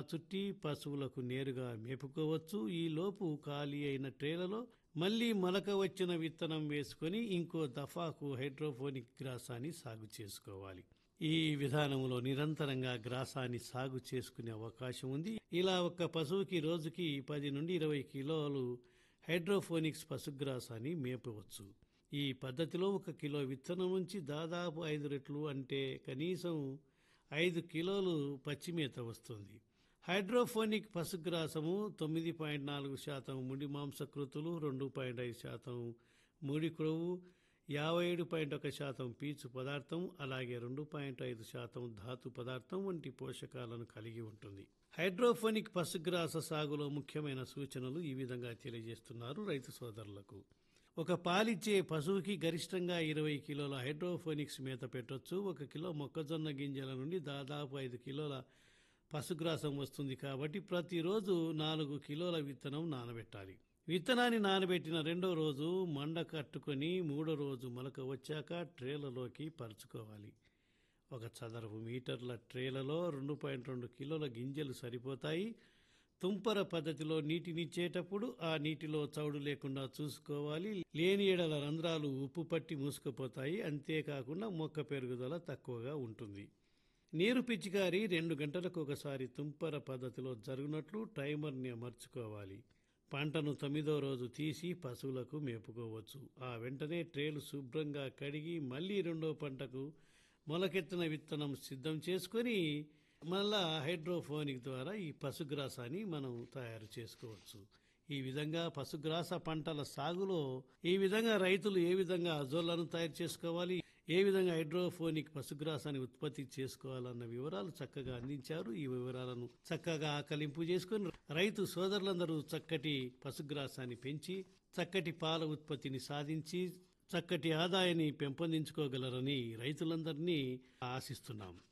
చుట్టి పశువులకు నేరుగా మేపుకోవచ్చు ఈ లోపు ఖాళీ అయిన ట్రేలలో మళ్లీ మొలక వచ్చిన విత్తనం వేసుకొని ఇంకో దఫాకు హైడ్రోఫోనిక్ గ్రాసాన్ని సాగు చేసుకోవాలి ఈ విధానంలో నిరంతరంగా గ్రాసాన్ని సాగు చేసుకునే అవకాశం ఉంది ఇలా ఒక పశువుకి రోజుకి పది నుండి ఇరవై కిలోలు హైడ్రోఫోనిక్స్ పశుగ్రాసాన్ని మేపవచ్చు ఈ పద్ధతిలో ఒక కిలో విత్తనం నుంచి దాదాపు ఐదు రెట్లు అంటే కనీసం ఐదు కిలోలు పచ్చిమేత వస్తుంది హైడ్రోఫోనిక్ పశుగ్రాసము తొమ్మిది పాయింట్ నాలుగు శాతం ముడి మాంసకృతులు రెండు పాయింట్ ఐదు శాతం ముడి క్రొవ్వు యాభై ఏడు పాయింట్ ఒక శాతం పీచు పదార్థం అలాగే రెండు పాయింట్ ఐదు శాతం ధాతు పదార్థం వంటి పోషకాలను కలిగి ఉంటుంది హైడ్రోఫోనిక్ పశుగ్రాస సాగులో ముఖ్యమైన సూచనలు ఈ విధంగా తెలియజేస్తున్నారు రైతు సోదరులకు ఒక పాలిచ్చే పశువుకి గరిష్టంగా ఇరవై కిలోల హైడ్రోఫోనిక్స్ మేత పెట్టొచ్చు ఒక కిలో మొక్కజొన్న గింజల నుండి దాదాపు ఐదు కిలోల పశుగ్రాసం వస్తుంది కాబట్టి ప్రతిరోజు నాలుగు కిలోల విత్తనం నానబెట్టాలి విత్తనాన్ని నానబెట్టిన రెండో రోజు మండ కట్టుకొని మూడో రోజు మొలక వచ్చాక ట్రేలలోకి పరుచుకోవాలి ఒక చదరపు మీటర్ల ట్రేలలో రెండు పాయింట్ రెండు కిలోల గింజలు సరిపోతాయి తుంపర పద్ధతిలో నీటినిచ్చేటప్పుడు ఆ నీటిలో చౌడు లేకుండా చూసుకోవాలి లేని ఎడల రంధ్రాలు ఉప్పు పట్టి మూసుకుపోతాయి అంతేకాకుండా మొక్క పెరుగుదల తక్కువగా ఉంటుంది నీరు పిచికారి రెండు గంటలకు ఒకసారి తుంపర పద్ధతిలో జరుగునట్లు టైమర్ని అమర్చుకోవాలి పంటను తొమ్మిదో రోజు తీసి పశువులకు మేపుకోవచ్చు ఆ వెంటనే ట్రేలు శుభ్రంగా కడిగి మళ్ళీ రెండో పంటకు మొలకెత్తిన విత్తనం సిద్ధం చేసుకొని మళ్ళా హైడ్రోఫోనిక్ ద్వారా ఈ పశుగ్రాసాన్ని మనం తయారు చేసుకోవచ్చు ఈ విధంగా పశుగ్రాస పంటల సాగులో ఈ విధంగా రైతులు ఏ విధంగా అజోళ్లను తయారు చేసుకోవాలి ఏ విధంగా హైడ్రోఫోనిక్ పశుగ్రాసాన్ని ఉత్పత్తి చేసుకోవాలన్న వివరాలు చక్కగా అందించారు ఈ వివరాలను చక్కగా ఆకలింపు చేసుకుని రైతు సోదరులందరూ చక్కటి పశుగ్రాసాన్ని పెంచి చక్కటి పాల ఉత్పత్తిని సాధించి చక్కటి ఆదాయాన్ని పెంపొందించుకోగలరని రైతులందరినీ ఆశిస్తున్నాం